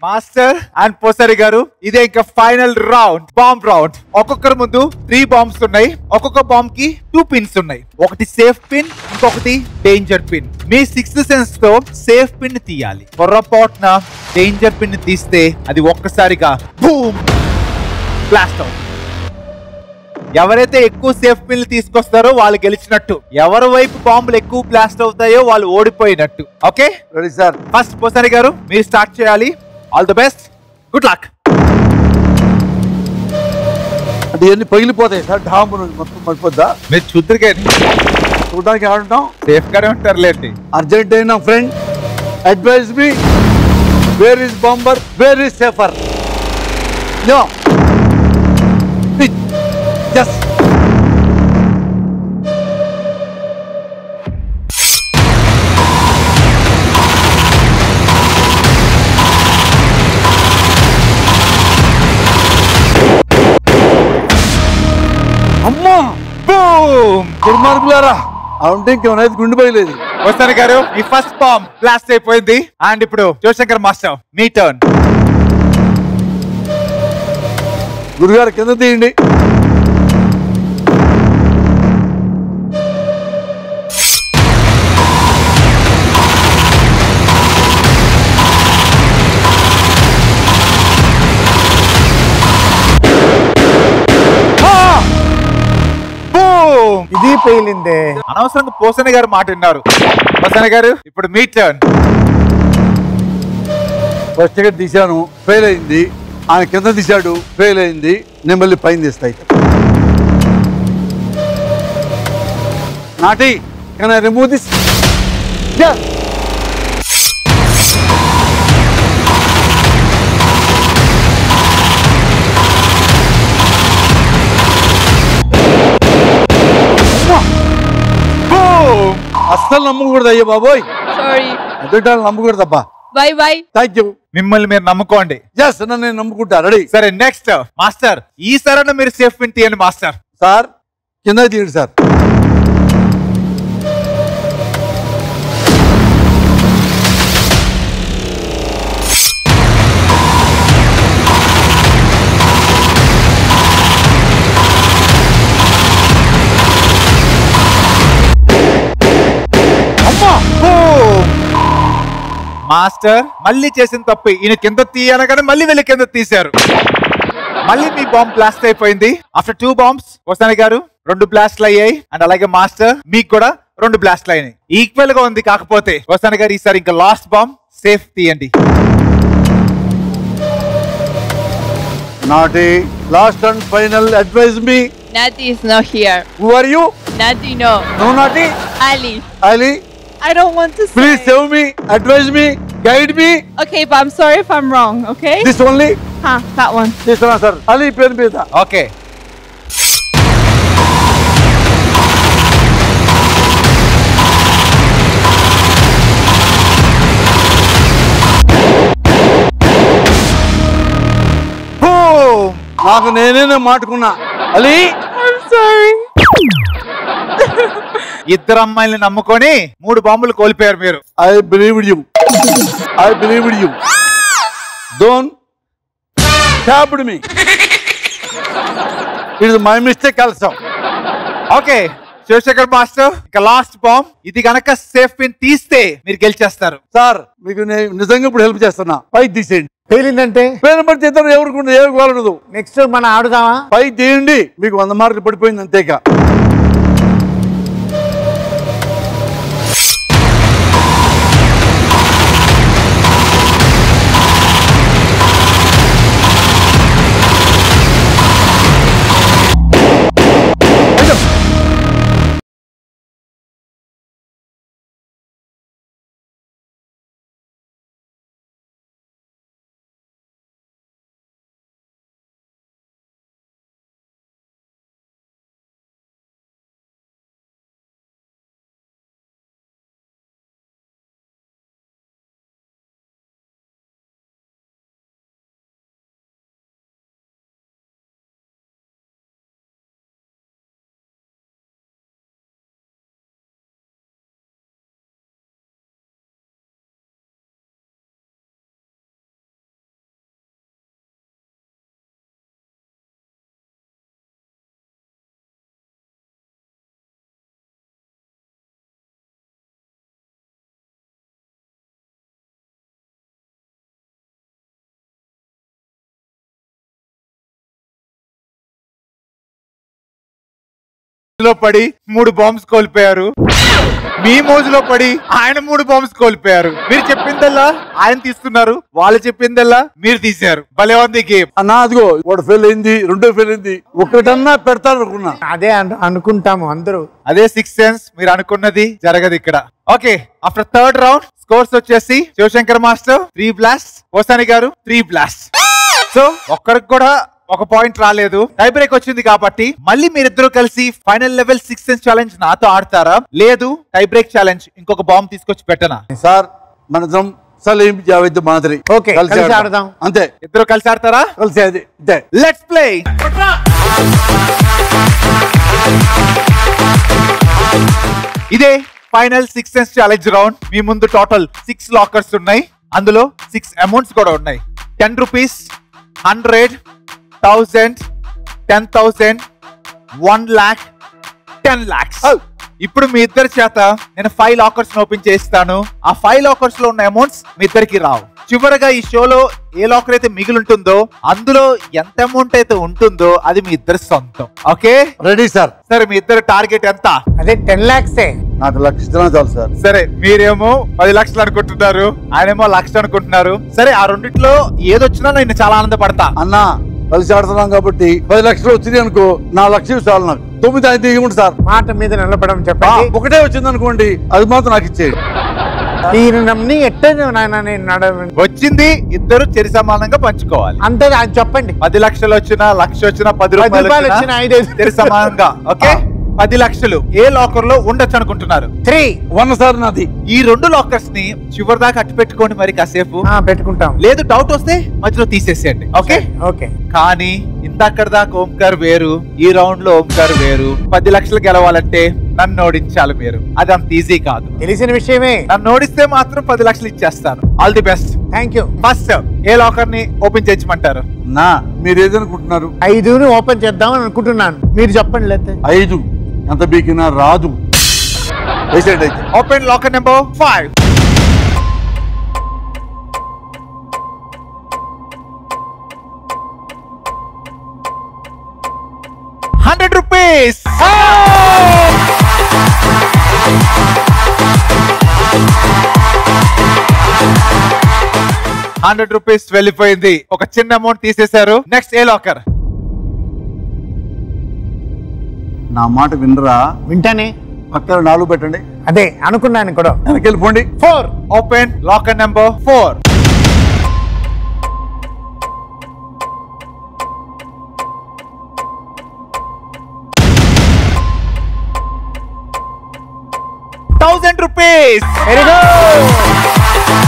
Master and పోసరి గారు ఇదే ఇంకా ఫైనల్ రౌండ్ బాంబ్ రౌండ్ ఒక్కొక్కరి ముందు త్రీ బాంబ్స్ ఉన్నాయి ఒక్కొక్క బాంబ్ కి టూ పిన్స్ ఉన్నాయి ఒకటి సేఫ్ పిన్ ఇంకొకటి డేంజర్ పిన్ మీ సిక్స్త్ సెన్స్ తో సేఫ్ పిన్ తీయాలి పొర్రపాటున డేంజర్ పిన్ తీస్తే అది ఒక్కసారిగా బూమ్ బ్లాస్ట్ అవుతుంది ఎవరైతే ఎక్కువ సేఫ్ పిన్లు తీసుకొస్తారో వాళ్ళు గెలిచినట్టు ఎవరి వైపు బాంబులు ఎక్కువ బ్లాస్ట్ అవుతాయో వాళ్ళు ఓడిపోయినట్టు okay ready sir first Posani గారు మీరు స్టార్ట్ చేయాలి all the best good luck అంటే ఇవన్నీ పగిలిపోతాయి సార్ డాము మొత్తం పడిపోద్దా మీరు చూద్దరికే చూడడానికి ఆడుంటాం సేఫ్ గానే ఉంటారులేండి Argentina friend advise me where is bomber where is safer no just అమ్మా బూమ్ దుర్మార్గులారా అవుంటే ఇంకేమైనా గుండె పగిలేదు పోసారి గారు మీ ఫస్ట్ బాంబ్ బ్లాస్ట్ అయిపోయింది అండ్ ఇప్పుడు శివశంకర్ మాస్టర్ మీ టర్న్ గురుగారు కింద తీయండి బూమ్ ఇది పేలిందే అనవసరంగా పోసన గారు మాట విన్నారు పోసన గారు ఇప్పుడు మీ టర్న్ ఫస్ట్ టికెట్ తీశాను ఫెయిల్ అయింది ఆయన కింద తీశాడు ఫెయిల్ అయింది నేను మళ్ళీ పైన తీస్తాయి Natty can I remove this boom అస్సలు నమ్మకూడదు అయ్యో బాబోయ్ Sorry. ఎదుటాలు నమ్మకూడదబ్బా Bye bye. థ్యాంక్ యూ మిమ్మల్ని మీరు నమ్ముకోండి జస్ట్ నన్ను నేను నమ్ముకుంటా రెడీ సరే నెక్స్ట్ మాస్టర్ ఈ సరైన మీరు సేఫ్ పిన్ తీయండి మాస్టర్ సార్ కింద తీయండి సార్ అమ్మా బూమ్ మాస్టర్ మళ్ళీ చేసిన తప్పు ఈయన కింద తీయనగానే మళ్ళీ వెళ్ళి కింద తీశారు మళ్ళీ మీ బాంబ్ బ్లాస్ట్ అయిపోయింది ఆఫ్టర్ టూ బాంబ్స్ వస్తాని గారు రెండు బ్లాస్ట్లు అయ్యాయి అండ్ అలాగే మాస్టర్ మీకు కూడా రెండు బ్లాస్ట్లు అయినాయి ఈక్వల్ గా ఉంది కాకపోతే వస్తాని గారు ఈసారి ఇంకా లాస్ట్ బాంబ్ సేఫ్ తీయండి Natty last and final advise me Natty is not here. Who are you Natty, no. No Natty Ali. Ali I don't want to say. Please save me advise me guide me Okay, but I'm sorry if I'm wrong, okay? This only Huh, that one. తీసుకున్నా sir Ali పేరు మీద okay Boom! నాకు నేనే మాటుకున్నా Ali I'm sorry. ఇద్దరు అమ్మాయిల్ని నమ్ముకొని మూడు బాంబులు కోల్పోయారు మీరు I believe you I believe you don't tabbed me it is my mistake also okay Shivashekar master ఇక లాస్ట్ బాంబ్ ఇది గనక సేఫ్ పిన్ తీస్తే మీరు గెలిచేస్తారు సార్ మీకు నేను నిజంగా ఇప్పుడు హెల్ప్ చేస్తున్నా పైకి తీసేయండి పేలిందంటే పేరు పడితే ఇద్దరు ఎవరికి ఏ గోలదు నెక్స్ట్ మనం ఆడుదామా పైకి తీయండి మీకు వంద మార్కులు పడిపోయింది అంతేగా మోజులో పడి మూడు బాంబ్స్ కోల్పోయారు మీ మోజులో పడి ఆయన మూడు బాంబ్స్ కోల్పోయారు మీరు చెప్పిందల్లా ఆయన తీస్తున్నారు వాళ్ళు చెప్పిందల్లా మీరు తీశారు భలే ఉంది గేమ్ అన్నా అదిగో ఒకటి ఫెయిల్ అయింది రెండో ఫెయిల్ అయింది ఒకటన్నా పెడతారు అనుకున్నా అదే అను- అనుకుంటాము అందరూ అదే సిక్స్ సెన్స్ మీరు అనుకున్నది జరగదు ఇక్కడ okay after third round scores వచ్చేసి Shivashankar master three blast Posani గారు త్రీ బ్లాస్ట్ సో ఒక్కరికి కూడా ఒక పాయింట్ రాలేదు టై బ్రేక్ వచ్చింది కాబట్టి మళ్ళీ మీరిద్దరూ కలిసి final level six sense challenge నాతో ఆడతారా లేదు టై బ్రేక్ ఛాలెంజ్ ఇంకొక బాంబ్ తీసుకొచ్చి పెట్టనా సార్ మన సలీం జావేద్ మాదిరి ఓకే, కలిసి ఆడదాం. అంతే ఇద్దరు కలిసి ఆడతారా కలిసి అది అంతే లెట్స్ ప్లే ఇదే final six sense challenge round మీ ముందు టోటల్ సిక్స్ లాకర్స్ ఉన్నాయి అందులో సిక్స్ అమౌంట్స్ కూడా ఉన్నాయి ten rupees hundred thousand ten thousand one lakh ten lakhs Oh. ఇప్పుడు మీ ఇద్దరి చేత నేను ఫైవ్ లాకర్స్ ఓపెన్ చేస్తాను ఆ ఫైవ్ లాకర్స్ లో ఉన్న అమౌంట్స్ మీ ఇద్దరికి రావు చివరగా ఈ షోలో ఏ లాకర్ అయితే మిగిలి ఉంటుందో అందులో ఎంత అమౌంట్ అయితే ఉంటుందో అది మీ ఇద్దరి సొంతం ఓకే రెడీ సార్ సరే మీ ఇద్దరు టార్గెట్ ఎంత అదే టెన్ లాక్సే నాకు లక్ష ఇచ్చినా చాలు సార్ సరే మీరేమో పది లక్షలు అనుకుంటున్నారు ఆయనేమో లక్ష అనుకుంటున్నారు సరే ఆ రెండిట్లో ఏదొచ్చినా నేను చాలా ఆనందపడతా అన్నా కలిసి ఆడుతున్నాం కాబట్టి పది లక్షలు వచ్చింది అనుకో నా లక్షలు చాలు నాకు తొమ్మిది ఐదు ఇవ్వండి సార్ మాట మీద నిలబడం ఆ, చెప్పండి ఒకటే వచ్చింది అనుకోండి అది మాత్రం నాకు ఇచ్చేయండి నేను నమ్మి ఎట్టదు నాయన నేను నడవ వచ్చింది ఇద్దరు చెరి సమానంగా పంచుకోవాలి అంతే అది చెప్పండి పది లక్షలు వచ్చినా లక్ష వచ్చినా పది పది రూపాయలు రూపాయలు వచ్చినా వచ్చిన ఐదు ఐదు. చెరి సమానంగా ఓకే పది లక్షలు ఏ లాకర్ లో ఉండొచ్చు అనుకుంటున్నారు త్రీ వన్ సార్ నాది ఈ రెండు లాకర్స్ ని చివరి దాకా అట్టు పెట్టుకోండి మరి కాసేపు ఆ, పెట్టుకుంటాం లేదు డౌట్ వస్తే మధ్యలో తీసేసేయండి ఓకే ఓకే కానీ ఇంతక్కడ దాకా ఓంకార్ వేరు ఈ రౌండ్ లో ఓంకార్ వేరు పది లక్షలు గెలవాలంటే నన్ను ఓడించాలి మీరు అది అంత ఈజీ కాదు తెలిసిన విషయమే నన్ను ఓడిస్తే మాత్రం పది లక్షలు ఇచ్చేస్తాను all the best thank you first ఏ లాకర్ ని ఓపెన్ చేయించమంటారు నా మీరు ఏదనుకుంటున్నారు ఐదుని ఓపెన్ చేద్దామని అనుకుంటున్నాను మీరు చెప్పండి లేతే ఐదు ఎంత బీకినా రాదు వేసేయండి అయితే open locker number five hundred rupees hundred rupees వెళ్ళిపోయింది ఒక చిన్న అమౌంట్ తీసేశారు నెక్స్ట్ ఏ లాకర్ నా మాట వినరా వింటానే పక్కన నాలుగు పెట్టండి అదే అనుకున్నాను కూడా వెనక్కి వెళ్ళిపోండి four open locker number four thousand rupees very good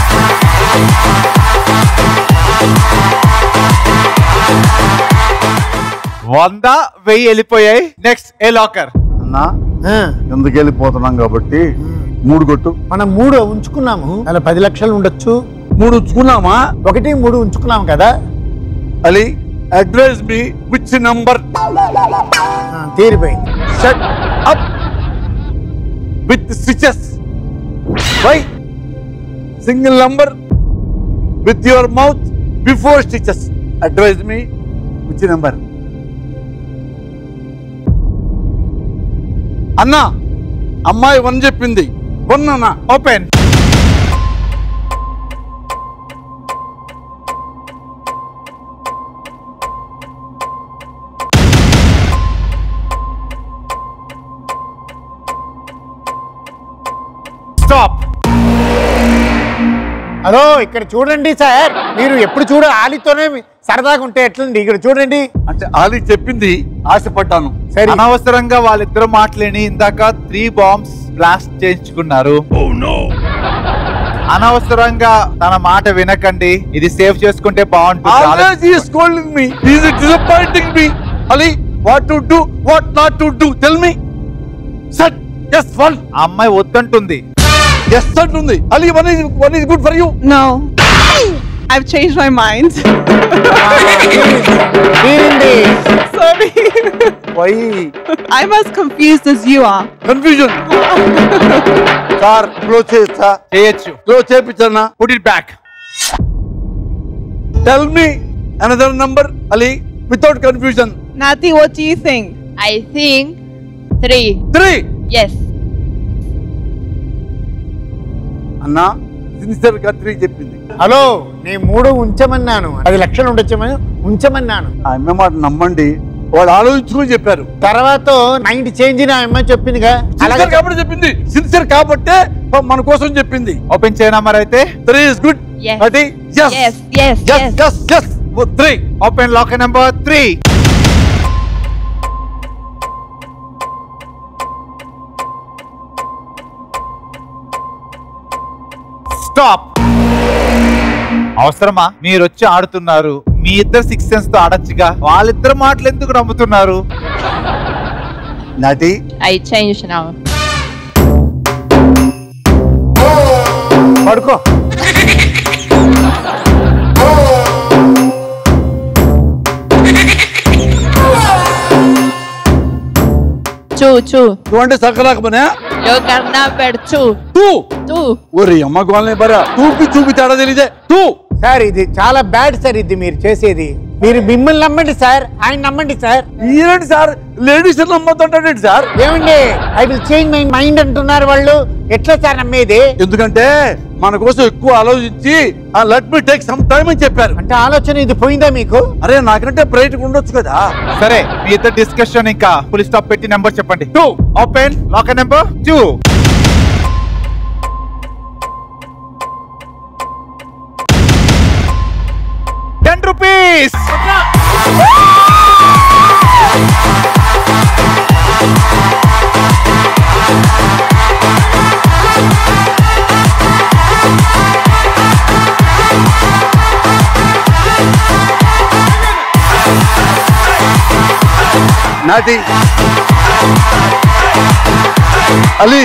వంద వెయ్యి వెళ్ళిపోయాయి నెక్స్ట్ ఏ లాకర్ అన్నా ఎందుకు వెళ్ళిపోతున్నాం కాబట్టి మూడు కొట్టు మనం మూడు ఉంచుకున్నాము అలా పది లక్షలు ఉండొచ్చు మూడు ఉంచుకున్నామా ఒకటి మూడు ఉంచుకున్నాం కదా Ali advise me which number ఆ, తీరిపోయింది set up with switches why single number with your mouth before stitches advise me which number అన్నా అమ్మాయి వన్ చెప్పింది వన్ అన్నా ఓపెన్ స్టాప్ హలో ఇక్కడ చూడండి సార్ మీరు ఎప్పుడు చూడ ఆలితోనే సరదాగా ఉంటే ఎట్లండి ఇక్కడ చూడండి అంటే ఆలి చెప్పింది ఆశపడ్డాను సరే అనవసరంగా వాళ్ళిద్దరు మాటలేని ఇందాక త్రీ బాంబ్స్ బ్లాస్ట్ చేయించుకున్నారు అనవసరంగా తన మాట వినకండి ఇది సేవ్ చేసుకుంటే బాగుంటుంది Always he is scolding me. He is disappointing me. Ali, what to do, what not to do? Tell me. Sir, yes, one. ఆ అమ్మాయి వద్దంటుంది Yes, sir, ఉంది. Ali, one is, one is good for you. No. I've changed my mind. తీరింది Sorry. Why? I'm as confused as you are. Confusion. Sir close చేయొచ్చా చేయొచ్చు close చేయించన్నా put it back tell me another number Ali without confusion Nati, what do you think? I think Three. Three Yes. అన్నా sincere గా three చెప్పింది hello నేను మూడు ఉంచమన్నాను పది లక్షలు ఉండొచ్చమని ఉంచమన్నాను ఆ అమ్మ మాట నమ్మండి వాళ్ళు ఆలోచించుకొని చెప్పారు తర్వాత మైండ్ చేంజ్ నా అమ్మ చెప్పిందిగా సిన్సియర్ అలాగే కాబట్టి చెప్పింది సిన్సియర్ కాబట్టే మన కోసం చెప్పింది ఓపెన్ చేయనా మరి అయితే త్రీ ఇస్ గుడ్ Yes. అది Yes. Yes. Yes Yes. Yes yes three open lock number three stop అవసరమా మీరు వచ్చి ఆడుతున్నారు మీ ఇద్దరు సిక్స్ సెన్స్ తో ఆడొచ్చుగా వాళ్ళిద్దరు మాటలు ఎందుకు నమ్ముతున్నారు నటి I change now. పడుకో Two. Two. నువ్వు అంటే సకరాకమనే Joker number two. Two Two. ఒరి అమ్మ గోల్ని బరా టూకి చూపి తేడా తెలియదే టూ సార్ ఇది చాలా బ్యాడ్ సార్ ఇది మీరు చేసేది మీరు మిమ్మల్ని నమ్మండి సార్ ఆయన నమ్మండి సార్ ఏంటి సార్ లేడీస్ నమ్మతుంటాడేంటి సార్ ఏమండి I will change my mind అంటున్నారు వాళ్ళు ఎట్లా సార్ నమ్మేది ఎందుకంటే మన కోసం ఎక్కువ ఆలోచించి let me take some time అని చెప్పారు అంటే ఆలోచన ఇది పోయిందా మీకు అరే నాకంటే బ్రైట్ ఉండొచ్చు కదా సరే మీ ఇద్దరు డిస్కషన్ ఇంకా ఫుల్ స్టాప్ పెట్టి నెంబర్ చెప్పండి two open lock number two ten rupees Natty Ali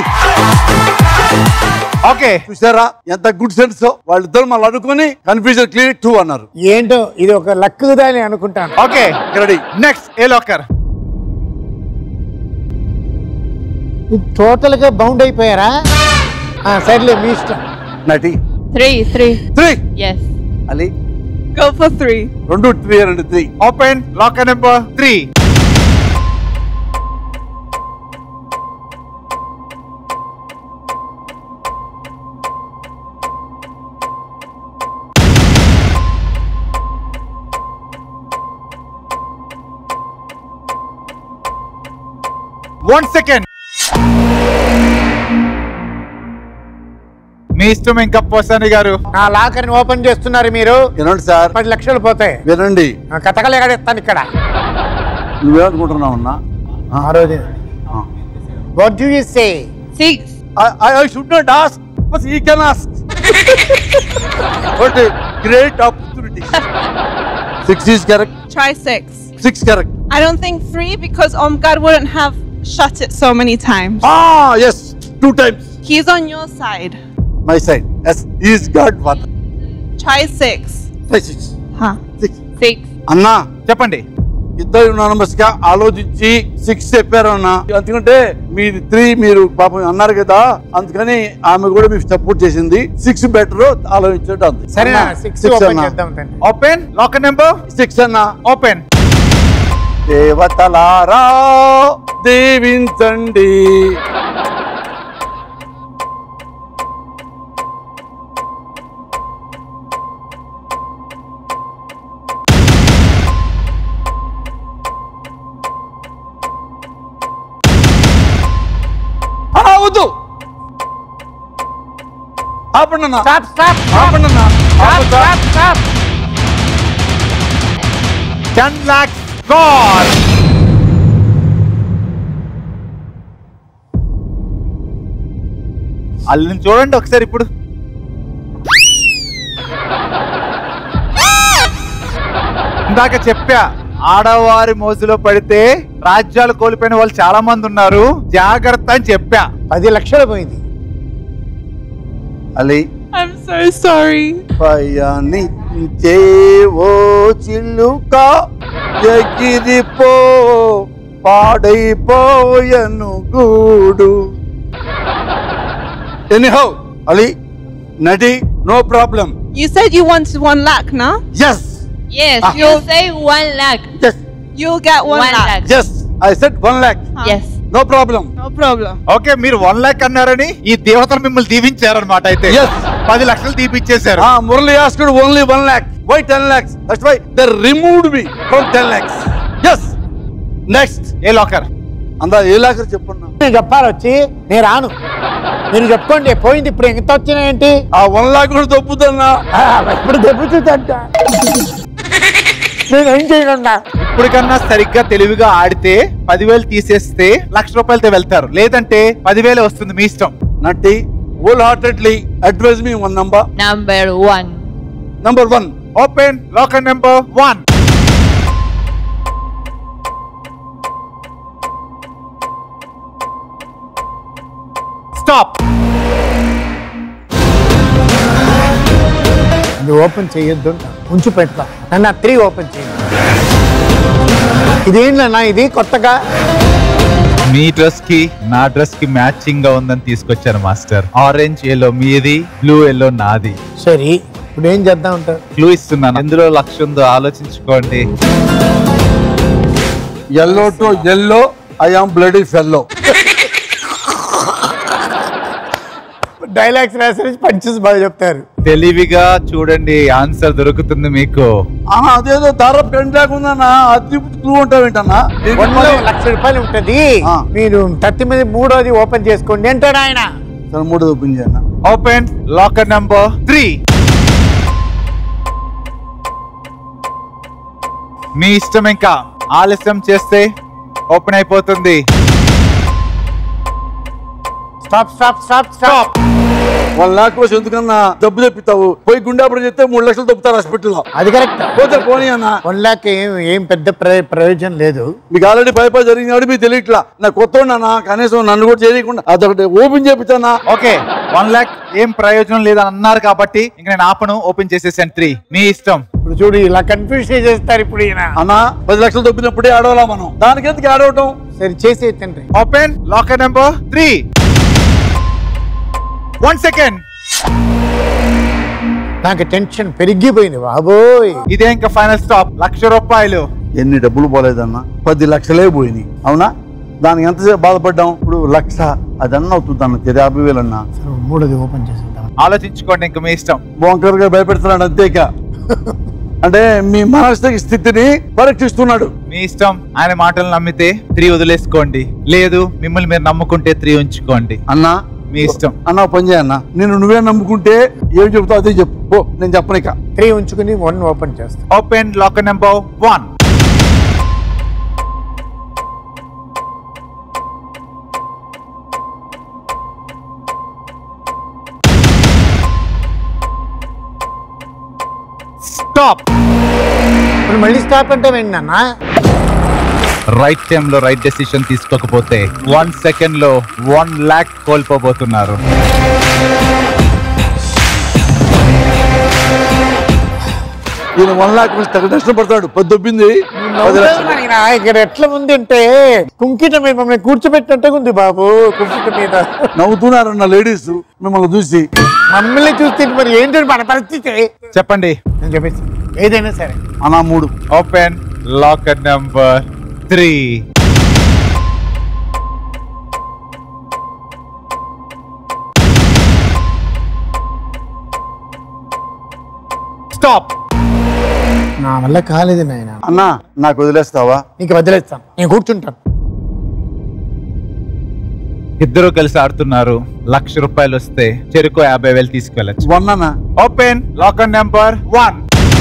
okay చూసారా ఎంత గుడ్ సెన్స్ వాళ్ళిద్దరు మళ్ళీ అనుకుని కన్ఫ్యూజన్ క్లియర్ టూ అన్నారు ఏంటో ఇది ఒక లక్ అని అనుకుంటాను ఓకే రెడీ నెక్స్ట్ ఏ లాకర్ ఇది టోటల్ గా బౌండ్ అయిపోయారా ఆ, సర్లే మీ ఇష్టం Natty Three. Three. Three Yes. Ali Go for three. రెండు త్రీ రెండు three open lock number three one second మీ ఇష్టం ఇంకా పోసాని గారు నా లాకర్ ని ఓపెన్ చేస్తున్నారు మీరు వినండి సార్ పది లక్షలు పోతాయి వినండి ఆ, కథకలు ఎక్కడెత్తాను ఇక్కడ నువ్వేమనుకుంటున్నావు అన్నా ఆ రోజు what do you say Six. I should not ask bus he can ask what great opportunity six is correct Try six. Six correct I don't think three because Omgar wouldn't have shut it so many times. Ah, yes, two times. He's on your side. My side. Yes, he's got what? Try six. Five, six. Huh. Six. Six. అన్నా చెప్పండి ఇద్దరు unanimous గా ఆలోచించి six చెప్పారు అన్న ఎందుకంటే మీది three మీరు పాపం అన్నారు కదా అందుకని ఆమె కూడా మీకు సపోర్ట్ చేసింది సిక్స్ బెటర్ ఆలోచించడం అంతే సరే అన్నా, సిక్స్ six ఓపెన్ అన్నా. చేద్దాం తండ్రి ఓపెన్ లాక్ నెంబర్ సిక్స్ అన్నా ఓపెన్ దేవతలారా దీవించండి ఆ, వద్దు ఆపండి అన్న స్టాప్ స్టాప్ ఆపండి అన్న stop stop stop ten lakhs gone అల్లుని చూడండి ఒకసారి ఇప్పుడు ఇందాక చెప్పా ఆడవారి మోజులో పడితే రాజ్యాలు కోల్పోయిన వాళ్ళు చాలా మంది ఉన్నారు జాగ్రత్త అని చెప్పా పది లక్షలు పోయింది అలీ I'm so sorry. పయనించేవో చిల్లుక ఎగిరిపో పాడైపోయను గూడు anyhow Ali Natty no problem You said you wanted one lakh, now? Yes Yes. Ah. You say one lakh. Yes You'll get one, One lakh. lakh. Yes I set one lakh Huh. Yes. No problem No problem. Okay మీరు one lakh అన్నారని ఈ దేవతలు మిమ్మల్ని దీవించారనమాట అయితే Yes. పది లక్షలు దీపించేశారు ఆ Murali asked only one lakh why ten lakhs that's why the removed me from ten lakhs yes next ఏ లాకర్ అందా ఏ ల్యాక్ చెప్పన్నా నేను చెప్పాలి వచ్చి నేను రాను మీరు చెప్పుకోండి పోయింది ఇప్పుడు ఎంత వచ్చినాయేంటి ఆ వన్ ల్యాక్ కూడా దొబ్బుతున్నా ఆ, ఇప్పుడు దెబ్బతుందంట నేను ఏం చేయనున్నా ఇప్పటికన్నా సరిగ్గా తెలివిగా ఆడితే పదివేలు తీసేస్తే లక్ష రూపాయలతో వెళ్తారు లేదంటే పదివేలు వస్తుంది మీ ఇష్టం Natty wholeheartedly advise me one number Number one. Number one open locker number one stop అది ఓపెన్ చేయొద్దు అంట. ఉంచి పెడతా నన్ను త్రీ ఓపెన్ చేయండి ఇదేంటన్నా ఇది కొత్తగా మీ డ్రెస్ కి నా డ్రెస్ కి మ్యాచింగ్ గా ఉందని తీసుకొచ్చాను మాస్టర్ ఆరెంజ్ ఎల్లో మీది బ్లూ ఎల్లో నాది సరే ఇప్పుడు ఏం చేద్దాం అంటారు క్లూ ఇస్తున్నాను ఎందులో లక్ష ఉందో ఆలోచించుకోండి yellow to yellow I am bloody fellow dialogues రాసి పంచెస్ బాగా చెప్తారు తెలివిగా చూడండి ఆన్సర్ దొరుకుతుంది మీకు అదేదో ధర పెన్ లేకుందన్నా అది క్లూ ఉంటావేంటన్నా వందలో లక్ష రూపాయలు ఉంటది ఆ. మీరు థర్టీ మీద మూడోది ఓపెన్ చేసుకోండి అంటాడు ఆయన సరే మూడు ఓపెన్ చేయన్న ఓపెన్ లాకర్ నంబర్ త్రీ మీ ఇష్టం ఇంకా ఆలస్యం చేస్తే ఓపెన్ అయిపోతుంది stop stop stop stop one lakh కోసం ఎందుకన్నా డబ్బు తెప్పిస్తావు పోయి గుండాపుడు చెప్తే మూడు లక్షలు దొప్పుతారు హాస్పిటల్లో అది కరెక్ట్ పోతే పోనీ అన్న వన్ లాక్ ఏం ఏం పెద్ద ప్రయ- ప్రయోజనం లేదు మీకు ఆల్రెడీ పై పై జరిగింది కాబట్టి మీకు తెలియట్లా నా కొత్త అన్న కనీసం నన్ను కూడా చేయకుండా అదొకటి ఓపెన్ చేపిస్తానా ఓకే వన్ లాక్ ఏం ప్రయోజనం లేదని అన్నారు కాబట్టి ఇంక నేను ఆపను ఓపెన్ చేసేసాను త్రీ మీ ఇష్టం ఇప్పుడు చూడు ఇలా కన్ఫ్యూజ్ చేసేస్తారు ఇప్పుడు ఈయన అన్న పది లక్షలు దొబ్బినప్పుడే ఆడవాలా మనం దానికి ఎందుకు ఆడవటం సరే చేసే తండ్రి open locker number three one second నాకు టెన్షన్ పెరిగిపోయింది బాబోయ్ ఇదే ఇంకా ఫైనల్ స్టాప్ లక్ష రూపాయలు ఎన్ని డబ్బులు పోలేదన్న పది లక్షలే పోయినాయి అవునా దానికి ఎంతసేపు బాధపడ్డాం ఇప్పుడు లక్ష అది అన్న అవుతుంది అన్న యాభై వేలు అన్న సరే, మూడోది ఓపెన్ చేసేద్దాం ఆలోచించుకోండి ఇంకా మీ ఇష్టం బోంకర్గా భయపెడుతున్నాడు అంతేక అంటే మీ మానసిక స్థితిని పరీక్షిస్తున్నాడు మీ ఇష్టం ఆయన మాటలు నమ్మితే త్రీ వదిలేసుకోండి లేదు మిమ్మల్ని మీరు నమ్ముకుంటే త్రీ ఉంచుకోండి అన్న మీ ఇష్టం అన్న ఓ పని చేయన్న నేను నువ్వే నమ్ముకుంటే ఏం చెప్తావు అదే చెప్పు ఓ నేను చెప్పనిక త్రీ ఉంచుకుని వన్ ఓపెన్ చేస్తాం open locker number one stop ఇప్పుడు మళ్ళీ స్టాప్ అంటే ఏంటన్నా రైట్ టైం లో రైట్ డెసిషన్ తీసుకోకపోతే వన్ సెకండ్ లో వన్ లాక్ కోల్పోబోతున్నారు ఈయన వన్ లాక్ నుంచి తగ్గ నష్టం పడతాడు పది దొబ్బింది పది లక్షలు. నాయనా, ఇక్కడ ఎట్లా ఉంది అంటే కుంకిట మీద మమ్మల్ని కూర్చోబెట్టినట్టుగా ఉంది బాబు కుంకిట మీద నవ్వుతున్నారన్న లేడీస్ మిమ్మల్ని చూసి మమ్మల్ని చూస్తే మరి ఏంటంటే మన పరిస్థితి చెప్పండి నేను చెప్పేసి ఏదైనా సరే అన్న మూడు open locker number three stop నా వల్ల కాలేదు నాయన అన్న నాకు వదిలేస్తావా నీకు వదిలేస్తాను నేను కూర్చుంటాను ఇద్దరు కలిసి ఆడుతున్నారు లక్ష రూపాయలు వస్తే చెరుకు యాభై వేలు తీసుకెళ్ళచ్చు వన్ అన్న open locker number one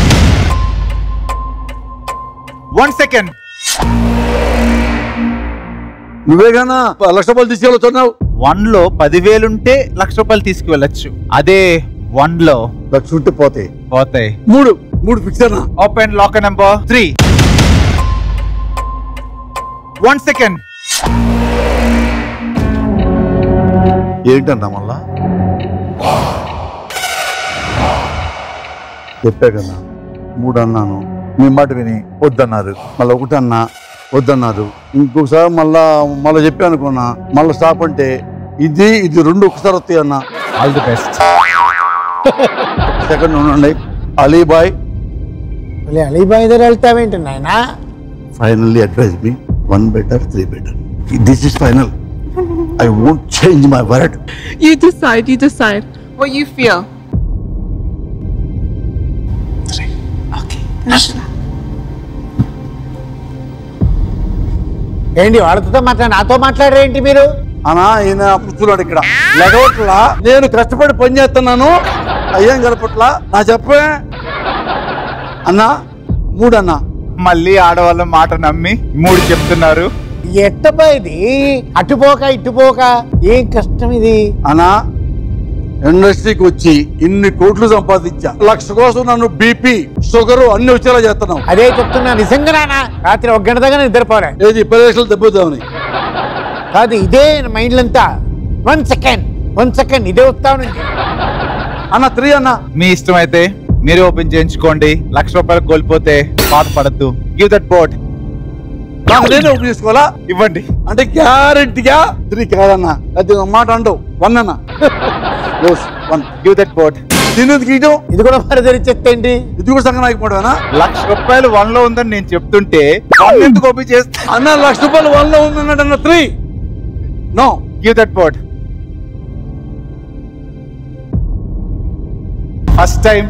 one second నువ్వే గానా లక్ష రూపాయలు తీసుకెళ్ళొచ్చున్నావు వన్ లో పదివేలుంటే లక్ష రూపాయలు తీసుకువెళ్ళచ్చు అదే వన్ లో లక్ష ఉంటే పోతాయి పోతాయి మూడు మూడు ఫిక్స్ అన్న open locker number three one second ఏంటన్నా మళ్ళా చెప్పా కదా మూడు అన్నాను మీ మాట విని వద్దన్నారు మళ్ళీ ఒకటి అన్నా వద్దన్నారు ఇంకొకసారి మళ్ళా మళ్ళీ చెప్పి అనుకున్నా మళ్ళీ స్టాప్ అంటే ఇది ఇది రెండు ఒకసారి వస్తాయి అన్న ఆల్ ది బెస్ట్ సెకండ్ ఉండండి అలీబాయ్ మళ్ళీ అలీబాయ్ దగ్గర వెళ్తావేంటి నాయన finally advise me one better three better this is final I won't change my word You decide, you decide. What you feel. ఏంటి వాళ్ళతో మాట్లాడి నాతో మాట్లాడరేంటి మీరు అనా ఈయన కూర్చున్నాడు ఇక్కడ లెగవట్లా నేను కష్టపడి పని చేస్తున్నాను అయ్యేం గడపట్లా నా చెప్పే అన్నా మూడన్నా మళ్ళీ ఆడవాళ్ళ మాట నమ్మి మూడు చెప్తున్నారు ఎట్టపా ఇది అటుపోక ఇటుపోక ఏం కష్టం ఇది అనా ఇండస్ట్రీకి వచ్చి ఇన్ని కోట్లు సంపాదించా లక్ష కోసం నన్ను బీపీ షుగర్ అన్ని వచ్చేలా చేస్తున్నావు అదే చెప్తున్నా నిజంగా నాన్న రాత్రి ఒక గంట దగ్గర నిద్రపోలే ఏది పదేశాలు దెబ్బతామని కాదు ఇదే మైండ్ అంతా వన్ సెకండ్ వన్ సెకండ్ ఇదే వస్తా ఉంది అన్న త్రీ అన్న మీ ఇష్టం అయితే మీరు ఓపెన్ చేయించుకోండి లక్ష రూపాయలు కోల్పోతే బాధపడద్దు గివ్ దట్ బోర్డ్ నాకు నేనే ఓపెన్ చేసుకోవాలా ఇవ్వండి అంటే గ్యారెంటీగా త్రీ కాదన్నా అది ఒక మాట అంటావు వన్ అన్న వన్ గివ్ దట్ బోర్డ్ దీని గీయటం ఇది కూడా మరి తెరిచేస్తేంటి ఇది కూడా సంగం ఆగిపోవడమేనా లక్ష రూపాయలు వన్ లో ఉందని నేను చెప్తుంటే వన్ ఎందుకు ఓపెన్ చేస్తా అన్న లక్ష రూపాయలు వన్ లో ఉందన్నాడు అన్న three no give that board first time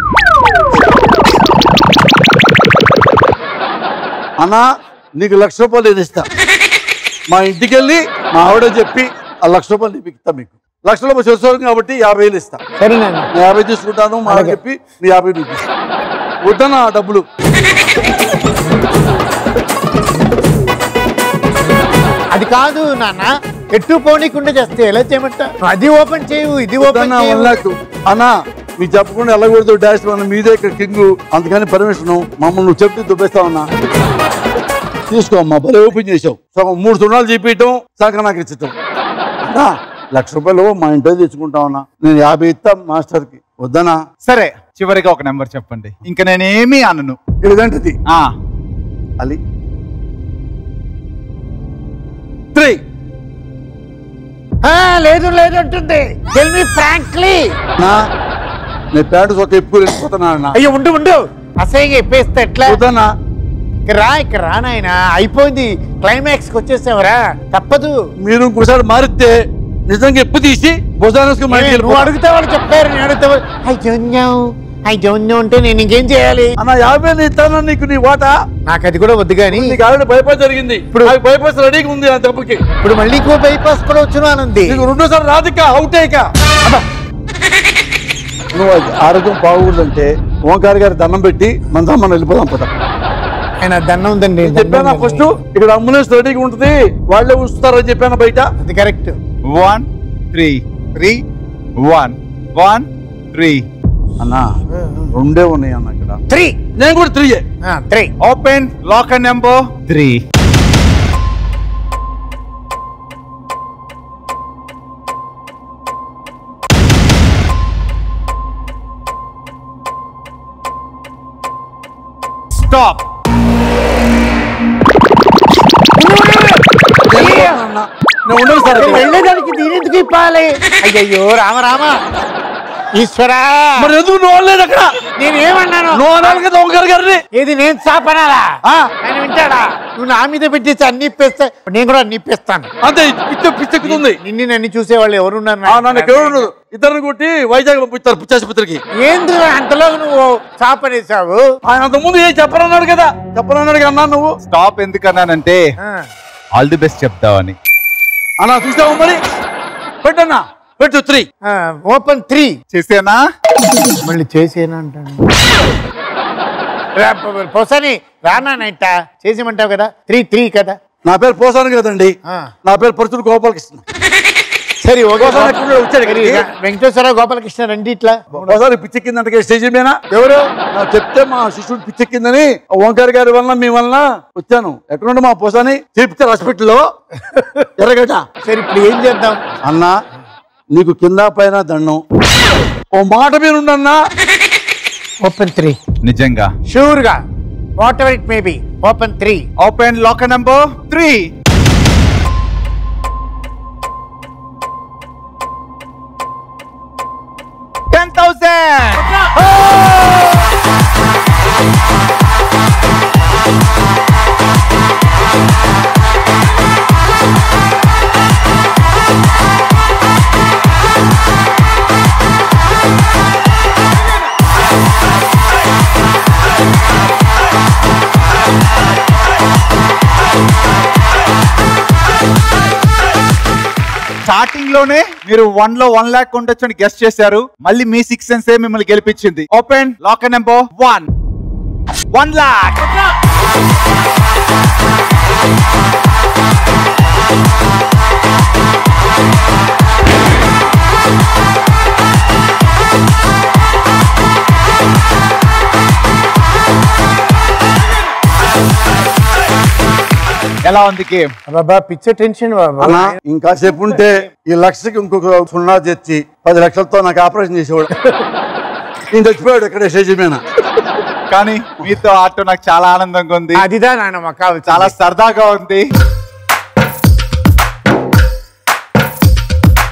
అన్న నీకు లక్ష రూపాయలు నేను ఇస్తా మా ఇంటికి వెళ్ళి మా ఆవిడ చెప్పి ఆ లక్ష రూపాయలు నీకు ఇస్తా మీకు లక్ష రూపాయలు చేసుకోవాలి కాబట్టి యాభై వేలు ఇస్తా సరే నాన్న నేను యాభై తీసుకుంటాను మా ఆవిడ అలాగే. చెప్పి నీ యాభై నీకు ఇస్తా వద్దన్న ఆ డబ్బులు అది కాదు నాన్న ఎట్టు పోనీకుండా చేస్తే ఎలా చేయమంటా అది ఓపెన్ చేయవు ఇది ఓపెన్ వద్దన్న వన్ చేయవు లాక్ అన్న మీకు చెప్పకుండా వెళ్ళకూడదు డాష్ మన మీదే ఇక్కడ కింగ్ అందుకని పర్మిషన్ మమ్మల్ని నువ్వు చెప్తే దుబ్బేస్తావన్నా తీసుకో అమ్మా భలే ఓపెన్ చేసావు సగం మూడు సున్నాలు చెప్పియటం సగం నాకు ఇచ్చటం అన్నా లక్ష రూపాయలు మా ఇంట్లో తెచ్చుకుంటామన్నా నేను యాభై ఇస్తా మాస్టర్కి వద్దనా సరే చివరిగా ఒక నెంబర్ చెప్పండి ఇంకా నేనేమీ అనను ఇదంటది ఆ అలి త్రీ ఆ, లేదు లేదు అంటుంది టెల్ మీ ఫ్రాంక్లీ నా నేను ప్యాంటు సొక్క ఎప్పుడు వెళ్ళిపోతున్నా అన్న అయ్యో ఉండు ఉండు అసహ్యంగా చెప్పేస్తే ఎట్లా వద్దనా ఇక్కడ రా ఇక్కడ రా నాయన అయిపోయింది క్లైమాక్స్ కి వచ్చేసావరా తప్పదు మీరు ఇంకోసారి మారితే నిజంగా ఎప్పు తీసి భుజానస్కి మా ఇంటికి నువ్వు వెళ్ళిపోతా. అడిగితే వాళ్ళు చెప్పారు నేను అడిగితే I don't know I don't know అంటే నేను ఇంకేం చేయాలి అన్న యాభై ఇస్తాను నీకు నీ వాటా నాకు అది కూడా వద్దు కానీ నీకు ఆల్రెడీ బైపాస్ జరిగింది ఇప్పుడు బైపాస్ రెడీగా ఉంది ఆ దెబ్బకి ఇప్పుడు మళ్ళీ ఇంకో బైపాస్ కూడా వచ్చును అని ఉంది నీకు రెండోసారి రాదిక అవుట్ అయ్యక నువ్వు ఆరోగ్యం బాగోదంటే ఓంకార్ గారి దండం పెట్టి మన సమ్మని వెళ్ళిపోదాం పద ఆయన దండం ఉందండి దండం చెప్పానా ఉందండి. ఫస్ట్ ఇక్కడ అంబులెన్స్ రెడీగా ఉంటుంది వాళ్ళే ఉంచుతారని చెప్పాను బయట అది correct one three three one one three అన్న రెండే ఉన్నాయి అన్న ఇక్కడ త్రీ నేను కూడా త్రీయే three open lock number three stop అన్న నేను ఉండను సార్ ఇక్కడ. వెళ్ళేదానికి దీని ఎందుకు ఇప్పాలి అయ్యయ్యో రామ రామ ఈశ్వరా మరి ఎందుకు నువ్వు అనలేదు అక్కడ నేనేమన్నాను నువ్వు అనాలి కదా ఓంకార్ గారిని ఏది నేను చాపనాలా ఆ. ఆయన వింటాడా నువ్వు నా మీద పెట్టేసి అన్ని ఇప్పేస్తే నేను కూడా అన్ని ఇప్పేస్తాను అంతే పిచ్చ పిచ్చెక్కుతుంది నిన్ను నన్ను చూసేవాళ్ళు ఎవరున్నారు ఆ, నన్ను ఎక్కడ ఉండదు ఇద్దరిని కొట్టి వైజాగ్ పంపిస్తారు పిచ్చాసుపత్రికి ఏంది అంతలో నువ్వు చాపనేసావు ఆయన అంత ముందు ఏం చెప్పనన్నాడు కదా చెప్పనన్నాడు కదా అన్నా నువ్వు స్టాప్ ఎందుకన్నానంటే ఆ. ఆల్ ది బెస్ట్ చెప్తావని అన్నా చూసావు మరి పెట్టన్నా పెట్టు త్రీ ఆ, ఓపెన్ త్రీ చేసేనా మళ్ళీ చేసేనా అంటాను రా- పోసాని రానానంట చేసేమంటావు కదా త్రీ త్రీ కదా నా పేరు పోసాను కదండి ఆ. నా పేరు పరుచుడు గోపాలకృష్ణ సరి ఓకే పోసాని ఎక్కడ వచ్చాడు సరే, ఇక్కడికి? వెంకటేశ్వర గోపాలకృష్ణ రండి ఇట్లా ఒకసారి పిచ్చెక్కిందంటే స్టేజ్ మీద ఎవరు నాకు చెప్తే మా శిష్యుడు పిచ్చెక్కిందని ఓంకార్ గారి వల్ల మీ వలన వచ్చాను ఎక్కడుండి మా పోసాని చేపిస్తారు హాస్పిటల్లో ఎర్రగడ్డ సరే ఇప్పుడు ఏం చేద్దాం అన్నా నీకు కింద పైన దండం ఓ మాట మీద ఉండన్నా ఓపెన్ త్రీ నిజంగా షూర్ గా whatever it may be open three open lock number three ten thousand starting లోనే మీరు వన్ లో వన్ లాక్ ఉండొచ్చు అని గెస్ట్ చేశారు మళ్ళీ మీ సిక్స్ సెన్స్ మిమ్మల్ని గెలిపించింది open lock number one one lakh ఎలా ఉంది గేమ్ బాబా పిచ్చ టెన్షన్ బాబా అన్నా ఇంకాసేపు ఉంటే ఈ లక్షకి ఇంకొక సున్నా తెచ్చి పది లక్షలతో నాకు ఆపరేషన్ చేసేవాడు నేను చచ్చిపోయాడు ఇక్కడ స్టేజ్ మీద కానీ మీతో ఆటో నాకు చాలా ఆనందంగా ఉంది అదిదా నాన్న మాకు కావాలి చాలా సరదాగా ఉంది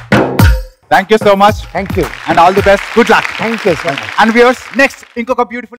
thank you so much thank you and all the best good luck thank you sir and viewers next ఇంకొక బ్యూటిఫుల్